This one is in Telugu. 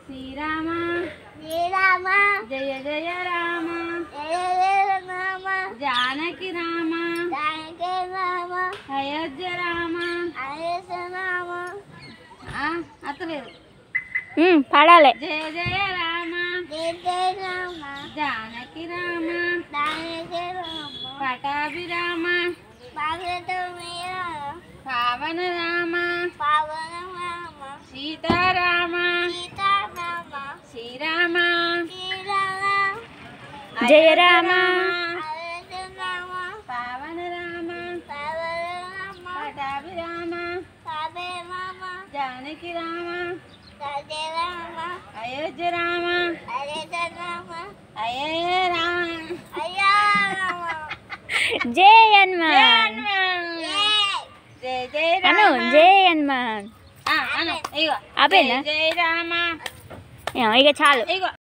శ్రీరామ శ్రీరామ జయ జయ రామ జయ జయ రామ జానకి రామ జానకి రామ అయోధ్య రామ అయోధ్య రామ ఆ, అత్తలేదు పాడాలి జయ జయ రామ జయ జయ రామ జానకి రామ జానకి రామ పటాభి రామ భాగవతమయ పావన రామ పావన రామ సీతారామ సీతారామ శ్రీరామ శ్రీరామ జయ రామ అయోధ్య రామ పావన రామ పావన రామ పటాభి రామ పావన రామ జానకి రామ జయ రామ అయోధ్య రామ అయోధ్య రామ అయ్యే రామ అయ్యా రామ జై హనుమాన్ జయ జయ అను రామ జై హనుమాన్ ఆ, అను ఇగో ఆపేనా? జయ జయ రామ ఇక చాలు ఇగో